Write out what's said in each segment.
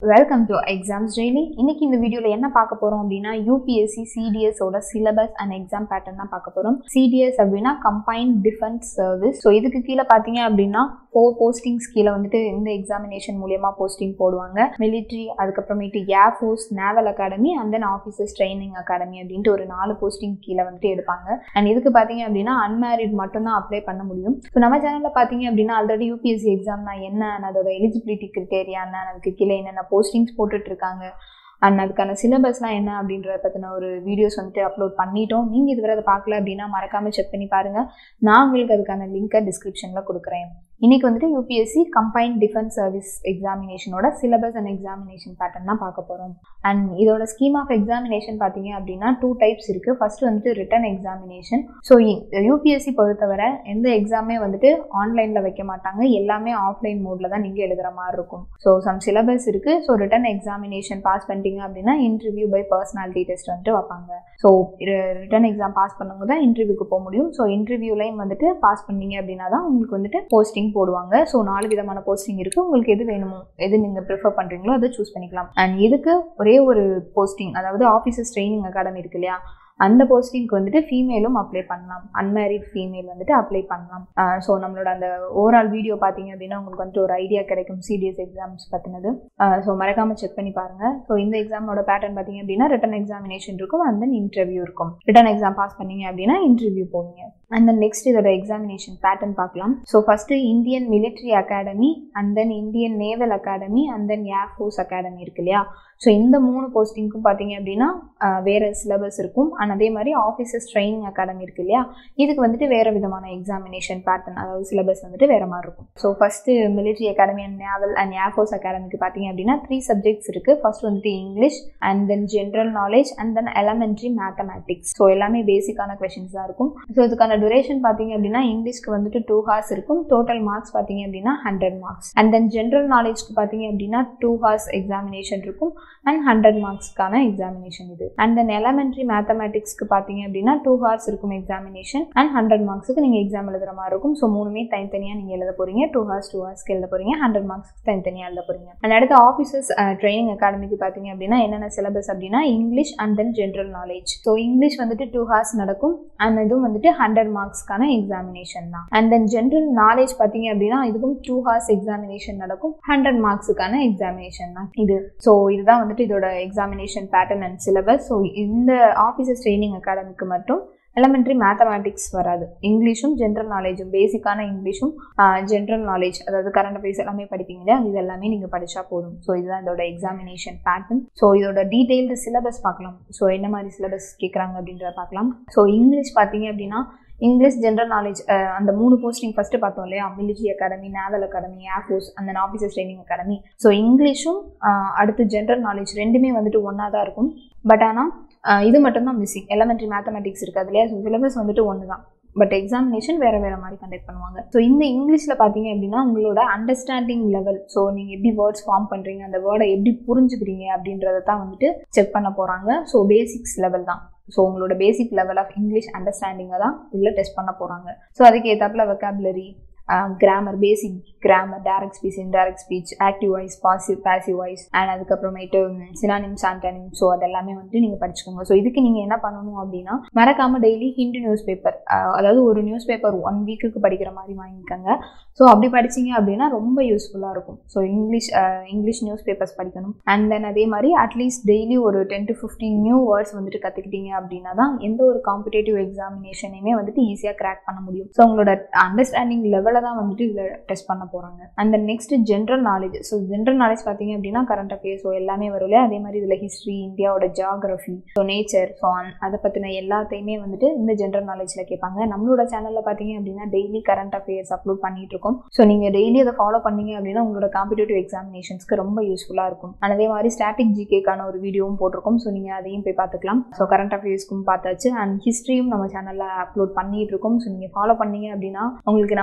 welcome to exams daily இன்னைக்கு இந்த வீடியோவில் என்ன பார்க்க போகிறோம் அப்படின்னா யூபிஎஸ்சி சிடிஎஸோட சிலபஸ் அண்ட் எக்ஸாம் பேட்டர்ன் தான் பார்க்க போகிறோம் சிடிஎஸ் அப்படின்னா கம்பைன்ட் டிஃபென்ஸ் சர்வீஸ் ஸோ இதுக்கு கீழே பார்த்தீங்க அப்படின்னா ஃபோர் போஸ்டிங்ஸ் கீழே வந்துட்டு இந்த எக்ஸாமினேஷன் மூலியமாக போஸ்டிங் போடுவாங்க மிலிட்ரி அதுக்கப்புறமேட்டு air force naval academy and then officers training academy அப்படின்ட்டு ஒரு நாலு போஸ்டிங் கீழே வந்துட்டு எடுப்பாங்க அண்ட் இதுக்கு பார்த்தீங்க அப்படின்னா அன்மேரிட் மட்டும்தான் அப்ளை பண்ண முடியும் ஸோ நம்ம சேனலில் பார்த்தீங்க அப்படின்னா ஆல்ரெடி யூபிஎஸ்சி எக்ஸாம்னா என்ன and அதோட எலிஜிபிலிட்டி கிரிட்டேரியா என்ன அதுக்கு கீழே என்னென்ன போஸ்டிங்ஸ் போட்டுட்டு இருக்காங்க அண்ட் அதுக்கான சிலபஸ்லாம் என்ன அப்படின்றத பற்றின ஒரு வீடியோஸ் வந்துட்டு அப்லோட் பண்ணிட்டோம் நீங்கள் இதுவரை அதை பார்க்கல அப்படின்னா மறக்காமல் செக் பண்ணி பாருங்கள் நான் உங்களுக்கு அதுக்கான லிங்கை டிஸ்கிரிப்ஷனில் கொடுக்குறேன் இன்னைக்கு வந்துட்டு யூபிஎஸ்சி கம்பைன்ட் டிஃபென்ஸ் சர்வீஸ் எக்ஸாமினேஷனோட சிலபஸ் அண்ட் எக்ஸாமினேஷன் பேட்டர்ன் தான் பார்க்க போகிறோம் அண்ட் இதோட ஸ்கீம் ஆஃப் எக்ஸாமினேஷன் பார்த்தீங்க அப்படின்னா டூ டைப்ஸ் இருக்குது ஃபர்ஸ்ட் வந்துட்டு ரிட்டன் எக்ஸாமினேஷன் ஸோ யூபிஎஸ்சி பொறுத்தவரை எந்த எக்ஸாமே வந்துட்டு ஆன்லைனில் வைக்க மாட்டாங்க எல்லாமே ஆஃப்லைன் மோடில் தான் நீங்கள் எழுதுகிற மாதிரி இருக்கும் ஸோ சம் சிலபஸ் இருக்குது ஸோ ரிட்டன் எக்ஸாமினேஷன் பாஸ் பண்ணிட்டீங்க அப்படின்னா இன்டர்வியூ பை பர்சனாலிட்டி டெஸ்ட் வந்துட்டு வைப்பாங்க ஸோ ரிட்டன் எக்ஸாம் பாஸ் பண்ணவங்க தான் இன்டர்வியூக்கு போக முடியும் ஸோ இன்டர்வியூலையும் வந்துட்டு பாஸ் பண்ணீங்க அப்படின்னா தான் உங்களுக்கு வந்துட்டு போஸ்டிங் போடுவாங்க ஸோ நாலு விதமான போஸ்டிங் இருக்குது உங்களுக்கு எது வேணுமோ எது நீங்கள் ப்ரிஃபர் பண்ணுறீங்களோ அதை சூஸ் பண்ணிக்கலாம் அண்ட் இதுக்கு ஒரே ஒரு போஸ்டிங் அதாவது ஆஃபீஸர்ஸ் ட்ரைனிங் அகாடமி இருக்கு இல்லையா அந்த போஸ்டிங்க்கு வந்துட்டு ஃபீமேலும் அப்ளை பண்ணலாம் அன்மேரிட் ஃபீமேல் வந்துட்டு அப்ளை பண்ணலாம் ஸோ நம்மளோட அந்த ஓவரால் வீடியோ பார்த்தீங்க அப்படின்னா உங்களுக்கு வந்துட்டு ஒரு ஐடியா கிடைக்கும் சிடிஎஸ் எக்ஸாம்ஸ் பற்றினது ஸோ மறக்காமல் செக் பண்ணி பாருங்கள் ஸோ இந்த எக்ஸாமோட பேட்டர்ன் பார்த்தீங்க அப்படின்னா ரிட்டன் எக்ஸாமினேஷன் இருக்கும் அண்ட் தென் இன்டர்வியூ இருக்கும் ரிட்டன் எக்ஸாம் பாஸ் பண்ணீங்க அப்படின்னா இன்டர்வியூ போவீங்க அண்ட் தென் நெக்ஸ்ட் இதோட எக்ஸாமினேஷன் பேட்டர்ன் பார்க்கலாம் so first Indian military academy and then Indian naval academy and then air force academy இருக்கு இல்லையா ஸோ இந்த மூணு போஸ்டிங்க்கும் பார்த்தீங்க அப்படின்னா வேறு சிலபஸ் இருக்கும் அண்ட் அதே மாதிரி ஆஃபீஸர்ஸ் ட்ரைனிங் அகாடமி இருக்கு இல்லையா இதுக்கு வந்துட்டு வேறு விதமான எக்ஸாமினேஷன் பேட்டர்ன் அதாவது சிலபஸ் வந்துட்டு வேறு மாதிரி இருக்கும் so first military academy and naval and air force அகாடமிக்கு பார்த்தீங்க அப்படின்னா த்ரீ சப்ஜெக்ட்ஸ் இருக்குது ஃபர்ஸ்ட் வந்துட்டு English and then general knowledge and then elementary mathematics so எல்லாமே பேசிக்கான கொஷின்ஸ் தான் இருக்கும் ஸோ இதுக்கான duration பார்த்தீங்க அப்படின்னா இங்கிலீஷ்க்கு வந்துட்டு டூ ஹார்ஸ் இருக்கும் டோட்டல் மார்க்ஸ் பார்த்தீங்க அப்படின்னா hundred marks and then general நாலேஜ்க்கு பார்த்தீங்க அப்படின்னா டூ ஹார்ஸ் எக்ஸாமினேஷன் இருக்கும் அண்ட் ஹண்ட்ரட் மார்க்ஸ்க்கான எக்ஸாமினேஷன் இது அண்ட் தென் எலமெண்ட்ரி மேத்தமேட்டிக்ஸ்க்கு பார்த்தீங்க அப்படின்னா டூ ஹார்ஸ் இருக்கும் எக்ஸாமினேஷன் அண்ட் ஹண்ட்ரட் மார்க்ஸுக்கு நீங்கள் எக்ஸாம் எழுதுற மாதிரி இருக்கும் ஸோ மூணுமே தனித்தனியாக நீங்கள் எழுத போறீங்க டூ ஹார்ஸ் டூ ஹார்ஸ்க்கு எழுத போறீங்க ஹண்ட்ரட் மார்க்ஸ்க்கு தனித்தனியாக எழுத போறீங்க அண்ட் அடுத்து ஆஃபீஸர்ஸ் ட்ரைனிங் அகாடமிக்கு பார்த்தீங்க அப்படின்னா என்னென்ன சிலபஸ் அப்படின்னா English and then general knowledge so English வந்துட்டு டூ ஹார்ஸ் நடக்கும் அண்ட் இதுவும் வந்துட்டு ஹண்ட்ரட் மார்க்ஸ்க்கான எக்ஸாமினேஷன் தான் அண்ட் தென் ஜென்ரல் நாலேஜ் பார்த்தீங்க அப்படின்னா இதுக்கும் டூ ஹார்ஸ் எக்ஸாமினேஷன் நடக்கும் ஹண்ட்ரட் மார்க்ஸுக்கான எக்ஸாமினேஷன் தான் இது ஸோ இதுதான் வந்துட்டு இதோட examination pattern and syllabus so இந்த ஆஃபீஸர்ஸ் ட்ரைனிங் அகாடமிக்கு மட்டும் எலமெண்ட்ரி மேத்தமேட்டிக்ஸ் வராது இங்கிலீஷும் ஜென்ரல் நாலேஜும் பேசிக்கான இங்கிலீஷும் ஜென்ரல் நாலேஜ் அதாவது கரண்ட் அஃபேர்ஸ் எல்லாமே படிப்பீங்க இல்லையா இது எல்லாமே நீங்கள் படித்தா போதும் ஸோ இதுதான் இதோட எக்ஸாமினேஷன் பேட்டர்ன் ஸோ இதோட டீட்டெயில்டு சிலபஸ் பார்க்கலாம் ஸோ என்ன மாதிரி சிலபஸ் கேட்குறாங்க அப்படின்றத பார்க்கலாம் ஸோ இங்கிலீஷ் பார்த்தீங்க அப்படின்னா இங்கிலீஷ் ஜென்ரல் நாலேஜ் அந்த மூணு போஸ்டிங் ஃபஸ்ட்டு பார்த்தோம் இல்லையா military academy naval academy air force அந்த ஆஃபீஸர்ஸ் ட்ரைனிங் அகாடமி ஸோ இங்கிலீஷும் அடுத்து ஜென்ரல் நாலேஜ் ரெண்டுமே வந்துட்டு ஒன்றா தான் இருக்கும் பட் ஆனால் இது மட்டும்தான் மிஸ்ஸிங் எலமெண்ட்ரி மேத்தமெட்டிக்ஸ் இருக்குது இல்லையா ஸோ சிலபஸ் வந்துட்டு ஒன்று தான் பட் எக்ஸாமினேஷன் வேறு வேறு மாதிரி கண்டக்ட் பண்ணுவாங்க ஸோ இந்த இங்கிலீஷில் பார்த்தீங்க அப்படின்னா உங்களோட அண்டர்ஸ்டாண்டிங் லெவல் ஸோ நீங்கள் எப்படி வேர்ட்ஸ் ஃபார்ம் பண்ணுறீங்க அந்த வேர்டை எப்படி புரிஞ்சுக்கிறீங்க அப்படின்றத தான் வந்துட்டு செக் பண்ண போகிறாங்க ஸோ பேசிக்ஸ் லெவல் தான் ஸோ உங்களோட பேசிக் லெவல் ஆஃப் இங்கிலீஷ் அண்டர்ஸ்டாண்டிங்கை தான் இதில் டெஸ்ட் பண்ண போகிறாங்க ஸோ அதுக்கு ஏற்றாப்புல vocabulary grammar basic grammar direct speech indirect speech active voice passive passive voice and அதுக்கப்புறமேட்டு சினானிம்ஸ் ஆன்டானிம் ஸோ அதெல்லாமே வந்துட்டு நீங்கள் படிச்சுக்கோங்க ஸோ இதுக்கு நீங்கள் என்ன பண்ணணும் அப்படின்னா மறக்காமல் டெய்லி ஹிந்து நியூஸ் பேப்பர் அதாவது ஒரு நியூஸ் பேப்பர் ஒன் வீக்குக்கு படிக்கிற மாதிரி வாங்கிக்கோங்க ஸோ அப்படி படிச்சிங்க அப்படின்னா ரொம்ப யூஸ்ஃபுல்லாக இருக்கும் so English English news papers படிக்கணும் அண்ட் தென் அதே மாதிரி அட்லீஸ்ட் டெய்லி ஒரு ten to fifteen new words வந்துட்டு கற்றுக்கிட்டீங்க அப்படின்னா தான் எந்த ஒரு காம்படேட்டிவ் எக்ஸாமினேஷனையுமே வந்துட்டு ஈஸியாக கிராக் பண்ண முடியும் ஸோ உங்களோட அண்டர்ஸ்டாண்டிங் லெவலை தான் வந்துட்டு இதில் டெஸ்ட் பண்ண போகிறாங்க and then next general knowledge so general knowledge பார்த்தீங்க அப்படின்னா கரண்ட் அஃபேர்ஸ் ஸோ எல்லாமே வரும் இல்லையா அதே மாதிரி இதில் ஹிஸ்ட்ரி இந்தியாவோட ஜியாகிரஃபி ஸோ நேச்சர் ஸோ அதை பற்றின எல்லாத்தையுமே வந்துட்டு இந்த ஜென்ரல் நாலேஜில் கேட்பாங்க நம்மளோட சேனலில் பார்த்தீங்க அப்படின்னா டெய்லி கரண்ட் அஃபேர்ஸ் அப்லோட் பண்ணிட்டு இருக்கோம் ஸோ நீங்கள் டெய்லி அதை ஃபாலோ பண்ணீங்க அப்படின்னா உங்களோட காம்படிட்டிவ் எக்ஸாமினேஷன்ஸ்க்கு ரொம்ப யூஸ்ஃபுல்லாக இருக்கும் அதே மாதிரி ஸ்டாட்டிக் ஜிகேக்கான ஒரு வீடியோவும் போட்டிருக்கோம் ஸோ நீங்கள் அதையும் போய் பார்த்துக்கலாம் ஸோ கரண்ட் அஃபேர்ஸ்க்கும் பார்த்தாச்சு அண்ட் ஹிஸ்ட்ரியும் நம்ம சேனலில் அப்லோட் பண்ணிட்டு இருக்கோம் ஸோ நீங்கள் ஃபாலோ பண்ணீங்க அப்படின்னா உங்களுக்கு நம்ம சேனல்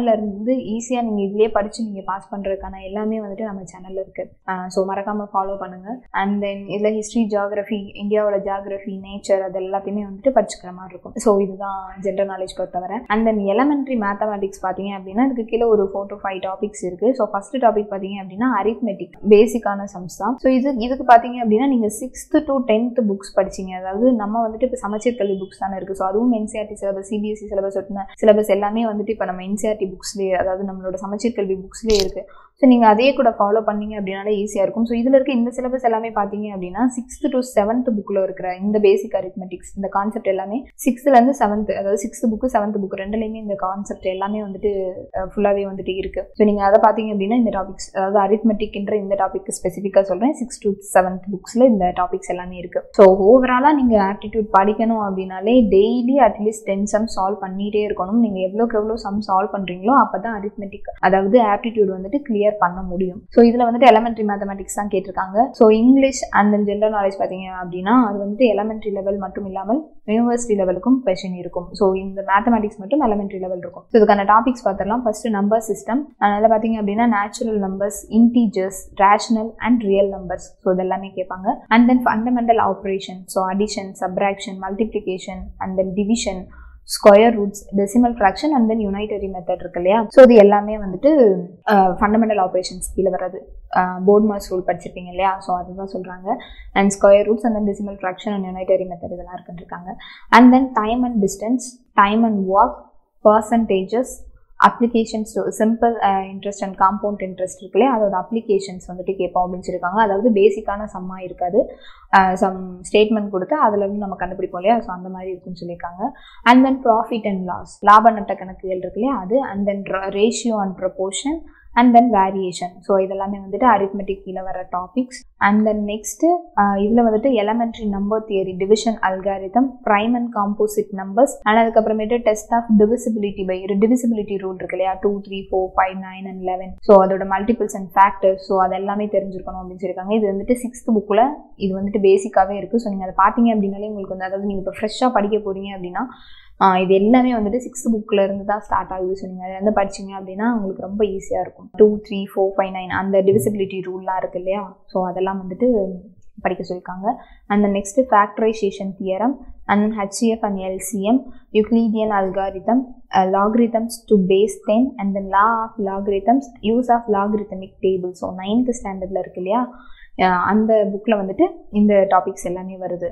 சேனல்ல இருந்து ஈஸியாக நீங்கள் இதுலேயே படித்து நீங்கள் பாஸ் பண்ணுறதுக்கான எல்லாமே வந்துட்டு நம்ம சேனலில் இருக்குது ஸோ மறக்காமல் ஃபாலோ பண்ணுங்கள் அண்ட் தென் இதில் ஹிஸ்ட்ரி ஜியாகிரஃபி இந்தியாவோட ஜியாகிரஃபி நேச்சர் அது எல்லாத்தையுமே வந்துட்டு படிச்சுக்கிற மாதிரி இருக்கும் ஸோ இதுதான் ஜென்ரல் நாலேஜ் பொறுத்தவரை அண்ட் தென் எலமெண்ட்ரி மேத்தமெட்டிக்ஸ் பார்த்தீங்க அப்படின்னா இதுக்கு கீழே ஒரு ஃபோர் டு ஃபைவ் டாபிக்ஸ் இருக்குது ஸோ ஃபர்ஸ்ட் டாபிக் பார்த்தீங்க அப்படின்னா அரித்மெட்டிக் பேசிக்கான சம்ஸ் தான் ஸோ இது இதுக்கு பார்த்தீங்க அப்படின்னா நீங்கள் சிக்ஸ்த்து டு டென்த் புக்ஸ் படிச்சீங்க அதாவது நம்ம வந்துட்டு இப்போ சமச்சீர் கல்வி புக்ஸ் தானே இருக்குது ஸோ அதுவும் என்சிஆர்டி சிலபஸ் சிபிஎஸ்சி சிலபஸ் ஒட்டின சிலபஸ் எல்லாமே வந்துட்டு இப்போ நம்ம என்சிஆர்டி புக்ஸ்லேயே அதாவது நம்மளோட சமச்சீர் கல்வி புக்ஸ்லேயே இருக்குது ஸோ நீங்கள் அதையே கூட ஃபாலோ பண்ணீங்க அப்படின்னாலே ஈஸியாக இருக்கும் ஸோ இதில் இருக்க இந்த சிலபஸ் எல்லாமே பார்த்தீங்க அப்படின்னா சிக்ஸ்த் டு செவன்த் புக்கில் இருக்கிற இந்த பேசிக் அரித்மெட்டிக்ஸ் இந்த கான்செப்ட் எல்லாமே சிக்ஸ்த்துலேருந்து செவன்த் அதாவது சிக்ஸ்த் புக்கு செவன்த் புக் ரெண்டுலேயுமே இந்த கான்செப்ட் எல்லாமே வந்துட்டு ஃபுல்லாகவே வந்துட்டு இருக்குது ஸோ நீங்கள் அதை பார்த்தீங்க அப்படின்னா இந்த டாபிக்ஸ் அதாவது அரித்மெட்டிக்ன்ற இந்த டாபிக் ஸ்பெசிஃபிக்காக சொல்கிறேன் சிக்ஸ் டு செவன்த் புக்ஸில் இந்த டாபிக்ஸ் எல்லாமே இருக்குது ஸோ ஓவராலாக நீங்கள் ஆப்டிடியூட் படிக்கணும் அப்படின்னாலே daily at least ten sum solve பண்ணிகிட்டே இருக்கணும் நீங்கள் எவ்வளோக்கு எவ்வளோ சம் சால்வ் பண்ணுறீங்களோ அப்போ தான் அரித்மெட்டிக் அதாவது ஆப்டிடியூட் வந்துட்டு கிளியர் பண்ண முடியும் ஸோ இதில் வந்துட்டு எலமெண்ட்ரி மேத்தமெட்டிக்ஸ் தான் கேட்டிருக்காங்க so English and then general knowledge பார்த்தீங்க அப்படின்னா அது வந்துட்டு எலமெண்ட்ரி லெவல் மட்டும் இல்லாமல் யூனிவர்சிட்டி லெவலுக்கும் கொஷின் இருக்கும் ஸோ இந்த மேத்தமெட்டிக்ஸ் மட்டும் எலமெண்ட்ரி லெவல் இருக்கும் ஸோ இதுக்கான டாபிக்ஸ் பார்த்துடலாம் ஃபர்ஸ்ட் நம்பர் சிஸ்டம் அதனால பார்த்தீங்க அப்படின்னா natural numbers integers rational and real numbers so இதெல்லாமே கேட்பாங்க and then fundamental operation so addition subtraction multiplication and then division square roots decimal fraction and then unitary method இருக்கு இல்லையா so இது எல்லாமே வந்துட்டு ஃபண்டமெண்டல் ஆப்ரேஷன்ஸ் கீழே வராது போர்ட் மாஸ் ரூல் படிச்சிருப்பீங்க இல்லையா ஸோ அதுதான் சொல்கிறாங்க and square roots and then decimal fraction and unitary method இதெல்லாம் இருக்குன்றிருக்காங்க and then time and distance time and work percentages applications simple interest and compound interest இருக்குல்லே அதோட அப்ளிகேஷன்ஸ் வந்துட்டு கேட்போம் அப்படின்னு சொல்லியிருக்காங்க அதாவது பேசிக்கான சம்மாக இருக்காது சம் ஸ்டேட்மெண்ட் கொடுத்து அதில் இருந்து நம்ம கண்டுபிடிப்போம் இல்லையா ஸோ அந்த மாதிரி இருக்குன்னு சொல்லியிருக்காங்க and then profit and loss லாப நட்ட கணக்குகள் இருக்கு இல்லையா அது and then ratio and proportion and then variation so இதெல்லாமே வந்துட்டு அரித்மெட்டிக் கீழே வர டாபிக்ஸ் அண்ட் தென் நெக்ஸ்ட்டு இதில் வந்துட்டு elementary number theory division algorithm prime and composite numbers and அதுக்கப்புறமேட்டு test of divisibility by divisibility rule இருக்கு இல்லையா two three four five nine and eleven so அதோட மல்டிபிள்ஸ் அண்ட் ஃபேக்டர்ஸ் ஸோ அது எல்லாமே தெரிஞ்சிருக்கணும் அப்படின்னு சொல்லியிருக்காங்க இது வந்துட்டு சிக்ஸ்த் புக்கில் இது வந்துட்டு பேசிக்காகவே இருக்குது ஸோ நீங்கள் அதை பார்த்தீங்க அப்படின்னாலே உங்களுக்கு வந்து அதாவது நீங்கள் இப்போ ஃப்ரெஷ்ஷாக படிக்க போகிறீங்க அப்படின்னா இது எல்லாமே வந்துட்டு சிக்ஸ்த் புக்கில் இருந்து தான் ஸ்டார்ட் ஆகுது ஸோ நீங்கள் அதை வந்து படிச்சிங்க அப்படின்னா உங்களுக்கு ரொம்ப ஈஸியாக இருக்கும் two three four five nine அந்த டிவிசிபிலிட்டி ரூல்லாம் இருக்கு இல்லையா ஸோ அதெல்லாம் வந்துட்டு படிக்க சொல்லியிருக்காங்க and next factorization theorem and HEF and LCM Euclidean algorithm logarithms to base ten and then law of logarithms use of logarithmic table so ninth ஸ்டாண்டர்டில் இருக்கு இல்லையா அந்த புக்கில் வந்துட்டு இந்த டாபிக்ஸ் எல்லாமே வருது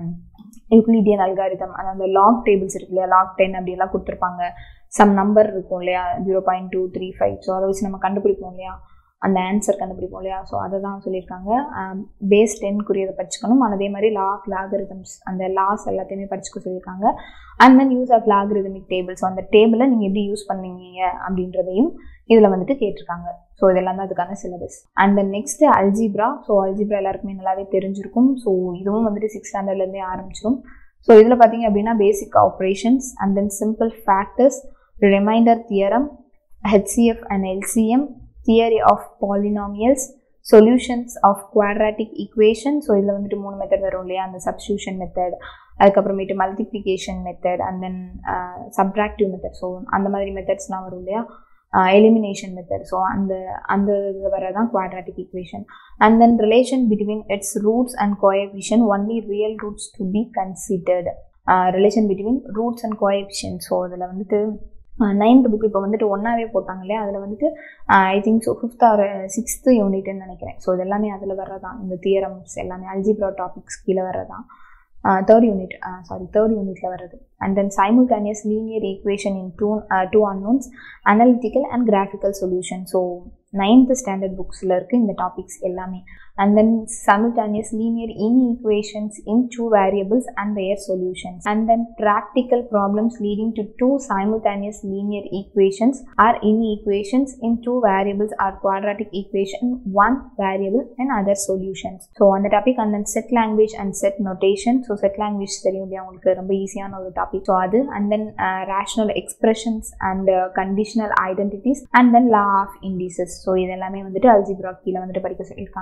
யூக்ளீடியன் அல்காரிதம் அந்த லாக் டேபிள்ஸ் இருக்கு இல்லையா லாக் டென் அப்படியெல்லாம் கொடுத்துருப்பாங்க சம் நம்பர் இருக்கும் இல்லையா zero point two three five so அதை வச்சு நம்ம கண்டுபிடிப்போம் இல்லையா அந்த ஆன்சர் கண்டுபிடிப்போம் இல்லையா ஸோ அதை தான் சொல்லியிருக்காங்க பேஸ் டென்க்குரியதை படிச்சுக்கணும் அதே மாதிரி லா ஆஃப் லாகரிதம்ஸ் அந்த லாஸ் எல்லாத்தையுமே படிச்சுக்க சொல்லியிருக்காங்க and then use of logarithmic table so அந்த டேபிளை நீங்கள் எப்படி யூஸ் பண்ணீங்க அப்படின்றதையும் இதில் வந்துட்டு கேட்டிருக்காங்க ஸோ இதெல்லாம் தான் அதுக்கான syllabus and then next algebra so algebra எல்லாருக்குமே நல்லாவே தெரிஞ்சிருக்கும் ஸோ இதுவும் வந்துட்டு சிக்ஸ் ஸ்டாண்டர்ட்லேருந்தே ஆரம்பிச்சிடும் ஸோ இதில் பார்த்தீங்க அப்படின்னா basic operations and then simple factors remainder theorem HCF and LCM theory of polynomials solutions of quadratic equation so இதில் வந்துட்டு மூணு மெத்தட் வரும் இல்லையா அந்த சப்ஸ்டியூஷன் மெத்தட் அதுக்கப்புறமேட்டு multiplication method and then subtractive method so அந்த மாதிரி மெத்தட்ஸ்லாம் வரும் இல்லையா எலிமினேஷன் மெத்தட் ஸோ அந்த அந்த இது வரதான் quadratic equation and then relation between its roots and coefficient only real roots to be considered relation between roots and coefficient so அதில் வந்துட்டு நைன்த் புக் இப்போ வந்துட்டு ஒன்றாவே போட்டாங்க இல்லையா அதில் வந்துட்டு I think so fifth or sixth யூனிட்னு நினைக்கிறேன் ஸோ இது எல்லாமே அதில் வர்றதான் இந்த தியரம்ஸ் எல்லாமே அல்ஜிப்ரா டாபிக்ஸ் கீழே வர்றதான் தேர்ட் யூனிட் சாரி தேர்ட் யூனிட்டில் வருது and then simultaneous linear equation in two two unknowns analytical and graphical solution so ninth standard புக்ஸில் இருக்குது இந்த டாபிக்ஸ் எல்லாமே and then simultaneous linear inequations in two variables and their solutions and then practical problems leading to two simultaneous linear equations or inequations in two variables or quadratic equation one variable and other solutions so on the topic and then set language and set notation so set language தெரியும் இல்லையா உங்களுக்கு ரொம்ப ஈஸியான ஒரு topic so அது and then rational expressions and conditional identities and then law of indices so இது எல்லாமே வந்துட்டு அல்ஜிப்ரா கீழே வந்துட்டு படிக்க சொல்லியிருக்காங்க and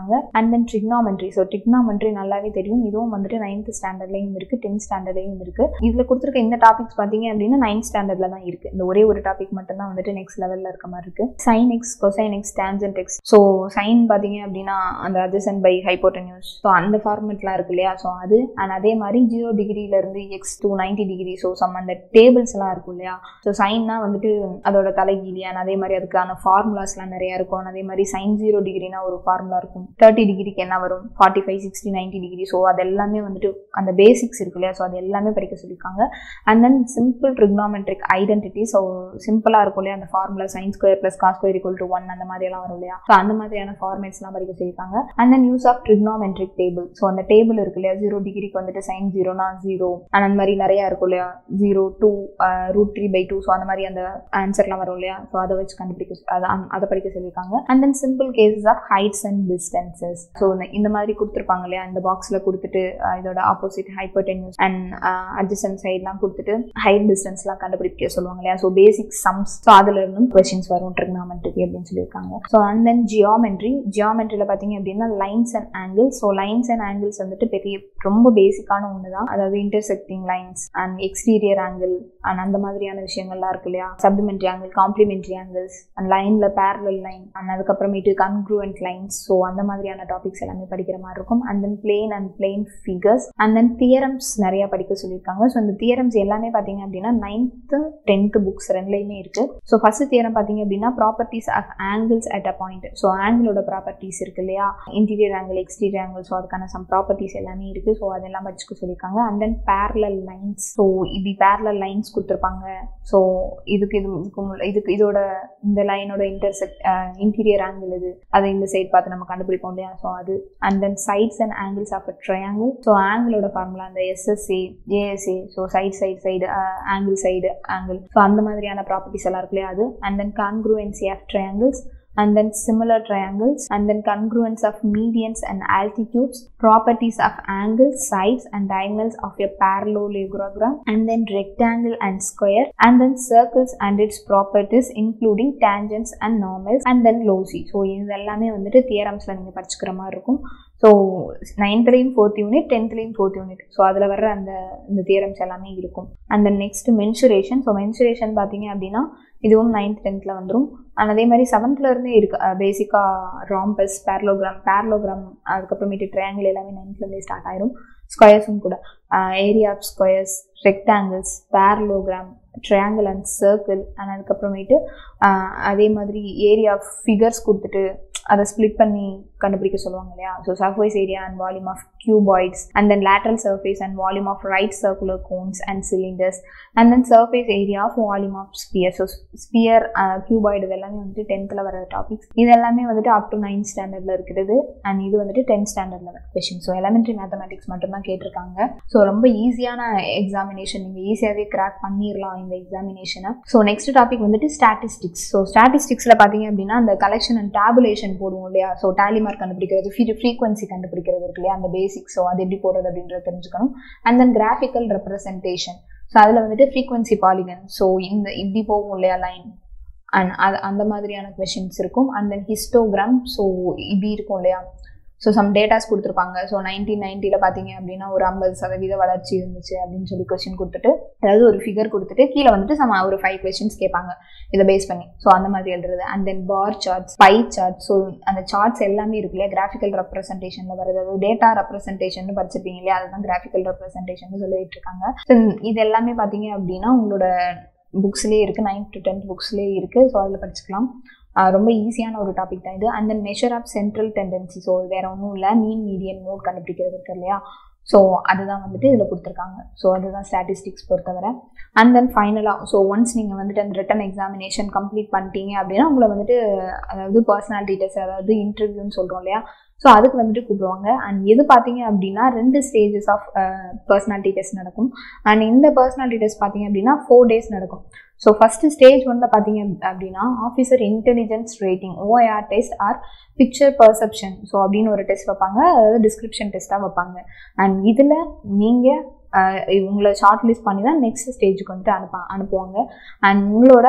and then trigonometry so trigonometry நல்லாவே தெரியும் இதுவும் வந்துட்டு நைன்த் ஸ்டாண்டர்ட்லையும் இருக்குது டென்த் ஸ்டாண்டர்ட்லையும் இருக்குது இதில் கொடுத்துருக்க இந்த டாபிக்ஸ் பார்த்தீங்க அப்படின்னா நைன்த் ஸ்டாண்டர்டில் தான் இருக்குது இந்த ஒரே ஒரு டாபிக் மட்டும்தான் வந்துட்டு நெக்ஸ்ட் லெவலில் இருக்க மாதிரி இருக்குது sine x cosine x tangent x so sine பார்த்தீங்க அப்படின்னா அந்த அதிசன் பை ஹைப்போட்டன்யூஸ் ஸோ அந்த ஃபார்மெட்லாம் இருக்கு இல்லையா ஸோ அது அண்ட் அதே மாதிரி ஜீரோ டிகிரியிலேருந்து x to ninety degree so some அந்த டேபிள்ஸ் எல்லாம் இருக்கும் இல்லையா ஸோ சைன்னா வந்துட்டு அதோட தலைகீழி அண்ட் அதே மாதிரி அதுக்கான ஃபார்முலாஸ்லாம் நிறைய இருக்கும் and அதே மாதிரி சைன் ஜீரோ டிகிரினா ஒரு ஃபார்முலா இருக்கும் தேர்ட்டி டிகிரிக்கு என்ன வரும் forty five sixty ninety degree so அது எல்லாமே வந்துட்டு அந்த பேசிக்ஸ் இருக்கு இல்லையா ஸோ அது எல்லாமே படிக்க சொல்லியிருக்காங்க and then simple trigonometric identity so சிம்பிளாக இருக்கும் இல்லையா அந்த formula sine square plus cos square equal to one அந்த மாதிரி எல்லாம் வரும் இல்லையா ஸோ அந்த மாதிரியான ஃபார்மேட்ஸ்லாம் படிக்க சொல்லியிருக்காங்க and then use of trigonometric table so அந்த டேபிள் இருக்கு இல்லையா ஜீரோ டிகிரிக்கு வந்துட்டு சைன் ஜீரோனா ஜீரோ அண்ட் அந்த மாதிரி நிறைய இருக்கும் இல்லையா zero two root three by two so அந்த மாதிரி அந்த ஆன்சர்லாம் வரும் இல்லையா ஸோ அதை வச்சு கண்டுபிடிக்க அதை அதை படிக்க சொல்லியிருக்காங்க and then simple cases of heights and distances so இந்த மாதிரி கொடுத்துருப்பாங்க இல்லையா இந்த பாக்ஸில் கொடுத்துட்டு அஹ், இதோட ஆப்போசிட் ஹைப்பர்டென்யூஸ் அண்ட் அட்ஜஸ்டன் சைட்லாம் கொடுத்துட்டு ஹைட் டிஸ்டன்ஸ்லாம் கண்டுபிடிக்க சொல்லுவாங்க இல்லையா ஸோ பேசிக் சம்ஸ் ஸோ அதுல இருந்தும் கொஸ்டின்ஸ் வரும் ட்ரிக்னாமெட்ரிக் அப்படின்னு சொல்லியிருக்காங்க ஸோ அண்ட் தென் ஜியாமெட்ரி ஜியாமெட்ரியில் பார்த்தீங்க அப்படின்னா lines and angles so lines and angles வந்துட்டு பெரிய ரொம்ப பேசிக்கான ஒன்று தான் அதாவது intersecting lines and exterior angle and அந்த மாதிரியான விஷயங்கள்லாம் இருக்கு இல்லையா supplementary angle complementary angles and லைனில் பேரலல் லைன் அண்ட் அதுக்கப்புறமேட்டு கன்க்ரூவன்ட் லைன்ஸ் ஸோ அந்த மாதிரியான டாபிக்ஸ் எல்லாமே படிக்கிற மாதிரி இருக்கும் and then plane and plane figures and then theorems நிறைய படிக்க சொல்லியிருக்காங்க ஸோ இந்த தியரம்ஸ் எல்லாமே பார்த்தீங்க அப்படின்னா நைன்த்து டென்த்து புக்ஸ் ரெண்டுலையுமே இருக்கு ஸோ ஃபர்ஸ்ட் தியரம் பார்த்தீங்க அப்படின்னா properties of angles at a point so ஆங்கிளோட ப்ராப்பர்ட்டிஸ் இருக்கு இல்லையா interior angle exterior angle so அதுக்கான சம் ப்ராப்பர்ட்டிஸ் எல்லாமே இருக்கு ஸோ அதெல்லாம் படிச்சுக்க சொல்லியிருக்காங்க and then parallel lines so இப்படி பேரலல் லைன்ஸ் கொடுத்துருப்பாங்க ஸோ இதுக்கு இது இதுக்கு முள்ள- இதுக்கு இதோட இந்த லைனோட இன்டர்செக்ட் இன்டீரியர் ஆங்கிள் இது அதை இந்த சைடு பார்த்து நம்ம கண்டுபிடிப்போம் இல்லையா ஸோ அது and then sides and angles of a triangle so ஆங்கிளோட ஃபார்முலா அந்த SSA ASA so side side side angle side angle so அந்த மாதிரியான ப்ராப்பர்ட்டிஸ் எல்லாம் இருக்கு இல்லையா அது and then congruency of triangles and then similar triangles and then congruence of medians and altitudes properties of angles sides and diagonals of a parallelogram and then rectangle and square and then circles and its properties including tangents and normals and then loci so இது எல்லாமே வந்துட்டு தியரம்ஸில் நீங்கள் படிச்சுக்கிற மாதிரி இருக்கும் so நைன்த்லேயும் fourth unit டென்த்லேயும் ஃபோர்த் யூனிட் ஸோ அதில் வர்ற அந்த இந்த தியரம்ஸ் எல்லாமே இருக்கும் and then next mensuration so mensuration பார்த்தீங்க அப்படின்னா இதுவும் நைன்த் டென்த்தில் வந்துடும் அண்ட் அதே மாதிரி செவன்த்ல இருந்தே இருக்கு பேசிக்காக ராம்பஸ் பேரலோகிராம் பேரலோகிராம் அதுக்கப்புறமேட்டு ட்ரையாங்கிள் எல்லாமே நைன்த்லேருந்தே ஸ்டார்ட் ஆயிரும் ஸ்கொயர்ஸும் கூட area of squares rectangles parallelogram triangle and circle and அதுக்கப்புறமேட்டு ஆஹ், அதே மாதிரி ஏரியா ஆஃப் ஃபிகர்ஸ் கொடுத்துட்டு அதை ஸ்ப்ளிட் பண்ணி கண்டுபிடிக்க சொல்லுவாங்க இல்லையா so surface area and volume of cuboids and then lateral surface and volume of right circular cones and cylinders and then surface area of volume of sphere so sphere uh, cuboid இது எல்லாமே வந்துட்டு டென்த்தில் வர topics இது எல்லாமே வந்துட்டு up to ninth ஸ்டாண்டர்டில் இருக்கிறது அண்ட் இது வந்துட்டு டென்த் ஸ்டாண்டர்டில் வர கொஷின் ஸோ எலமெண்ட்ரி மேத்தமெட்டிக்ஸ் மட்டும்தான் கேட்டிருக்காங்க ஸோ ரொம்ப ஈஸியான எக்ஸாமினேஷன் நீங்கள் ஈஸியாகவே கிராக் பண்ணிடலாம் இந்த எக்ஸாமினேஷனை ஸோ நெக்ஸ்ட் டாபிக் வந்துட்டு ஸ்டாட்டிஸ்டிக்ஸ் ஸோ ஸ்டாட்டிஸ்டிக்ஸில் பார்த்தீங்க அப்படின்னா அந்த கலெக்ஷன் அண்ட் டேபுலேஷன் போடுவோம் இல்லையா ஸோ டேலி மார்க் கண்டுபிடிக்கிறது ஃப்ரீக்வன்சி கண்டுபிடிக்கிறது இருக்கு இல்லையா அந்த பேசிக்ஸ் ஸோ அது எப்படி போடுறது அப்படின்றத தெரிஞ்சுக்கணும் and then graphical representation so அதில் வந்துட்டு ஃப்ரீக்வன்சி பாலிகன் ஸோ இந்த இப்படி போகும் இல்லையா லைன் அண்ட் அது அந்த மாதிரியான கொஷின்ஸ் இருக்கும் அண்ட் தென் ஹிஸ்டோகிராம் ஸோ இப்படி இருக்கும் இல்லையா ஸோ சம் டேட்டாஸ் கொடுத்துருப்பாங்க ஸோ நைன்டீன் நைன்ட்டியில் பார்த்தீங்க அப்படின்னா ஒரு ஐம்பது சதவீத வளர்ச்சி இருந்துச்சு அப்படின்னு சொல்லி கொஸ்டின் கொடுத்துட்டு அதாவது ஒரு ஃபிகர் கொடுத்துட்டு கீழே வந்துட்டு சம ஒரு ஃபைவ் கொஸ்டின்ஸ் கேட்பாங்க இதை பேஸ் பண்ணி ஸோ அந்த மாதிரி எழுதுறது and then bar charts pie chart so அந்த சார்ட்ஸ் எல்லாமே இருக்கு இல்லையா கிராஃபிக்கல் ரெப்ரஸன்டேஷனில் வருது அதாவது டேட்டா ரெப்ரஸன்டேஷன் படிச்சிருப்பீங்க இல்லையா அதுதான் கிராஃபிக்கல் ரெப்ரஸன்டேஷன் சொல்லிட்டு இருக்காங்க ஸோ இது எல்லாமே பார்த்தீங்க அப்படின்னா உங்களோட புக்ஸ்லேயே இருக்குது நைன்த் டு டென்த் புக்ஸ்லேயே இருக்குது ஸோ அதில் படிச்சுக்கலாம் ஆஹ் ரொம்ப ஈஸியான ஒரு டாபிக் தான் இது and then measure of central tendency so வேற ஒன்றும் இல்லை மீன் மீடியன் மோட் கண்டுபிடிக்கிறது இருக்கு இல்லையா ஸோ அதுதான் வந்துட்டு இதில் கொடுத்துருக்காங்க ஸோ அதுதான் ஸ்டாட்டிஸ்டிக்ஸ் பொறுத்தவரை அண்ட் தென் ஃபைனலாக ஸோ ஒன்ஸ் நீங்கள் வந்துட்டு அந்த ரிட்டன் எக்ஸாமினேஷன் கம்ப்ளீட் பண்ணிட்டீங்க அப்படின்னா உங்களை வந்துட்டு அதாவது பர்சனாலிட்டி டெஸ்ட் அதாவது இன்டர்வியூன்னு சொல்கிறோம் இல்லையா ஸோ அதுக்கு வந்துட்டு கூப்பிடுவாங்க அண்ட் எது பார்த்தீங்க அப்படின்னா ரெண்டு ஸ்டேஜஸ் ஆஃப் பர்சனாலிட்டி டெஸ்ட் நடக்கும் அண்ட் இந்த பர்சனாலிட்டி டெஸ்ட் பார்த்தீங்க அப்படின்னா ஃபோர் டேஸ் நடக்கும் ஸோ ஃபஸ்ட்டு ஸ்டேஜ் ஒன்ல பார்த்தீங்க அப்படின்னா officer intelligence rating OIR test or picture perception so அப்படின்னு ஒரு டெஸ்ட் வைப்பாங்க அதாவது டிஸ்கிரிப்ஷன் டெஸ்ட்டாக வைப்பாங்க அண்ட் இதில் நீங்கள் உங்களை ஷார்ட் லிஸ்ட் பண்ணி தான் நெக்ஸ்ட் ஸ்டேஜுக்கு வந்துட்டு அனுப்ப அனுப்புவாங்க அண்ட் உங்களோட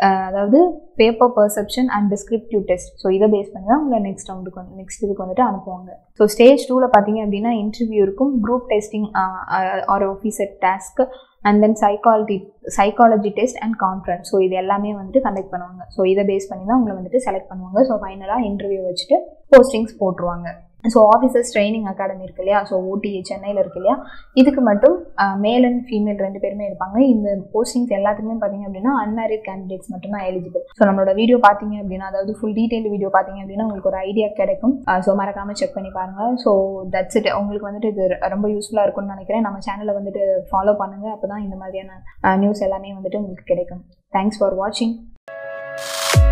அதாவது paper perception and descriptive test so இதை பேஸ் பண்ணி தான் உங்களை நெக்ஸ்ட் ரவுண்டுக்கு வந்து நெக்ஸ்ட் இதுக்கு வந்துட்டு அனுப்புவாங்க ஸோ ஸ்டேஜ் டூவில் பார்த்தீங்க அப்படின்னா இன்டர்வியூ இருக்கும் group testing or officer task and then psychology psychology test and conference so இது எல்லாமே வந்துட்டு கண்டக்ட் பண்ணுவாங்க ஸோ இதை பேஸ் பண்ணி தான் உங்களை வந்துட்டு செலக்ட் பண்ணுவாங்க ஸோ ஃபைனலாக இன்டர்வியூ வச்சுட்டு போஸ்டிங்ஸ் போட்டுருவாங்க ஸோ ஆஃபீஸர்ஸ் ட்ரைனிங் அகாடமி இருக்கு இல்லையா ஸோ ஓடி சென்னையில் இருக்கு இல்லையா இதுக்கு மட்டும் மேல் அண்ட் ஃபீமேல் ரெண்டு பேருமே இருப்பாங்க இந்த போஸ்டிங்ஸ் எல்லாத்துக்குமே பார்த்தீங்க அப்படின்னா அன்மேரிட் கேண்டிடேட்ஸ் மட்டும்தான் எலிஜிபிள் ஸோ நம்மளோட வீடியோ பார்த்தீங்க அப்படின்னா அதாவது ஃபுல் டீடைல் வீடியோ பார்த்தீங்க அப்படின்னா உங்களுக்கு ஒரு ஐடியா கிடைக்கும் ஸோ மறக்காமல் செக் பண்ணி பாருங்கள் ஸோ தட்ஸ் இட் உங்களுக்கு வந்துட்டு இது ரொம்ப யூஸ்ஃபுல்லாக இருக்கும்னு நினைக்கிறேன் நம்ம சேனலை வந்துட்டு ஃபாலோ பண்ணுங்கள் அப்போ தான் இந்த மாதிரியான நியூஸ் எல்லாமே வந்துட்டு உங்களுக்கு கிடைக்கும் தேங்க்ஸ் ஃபார் வாட்சிங்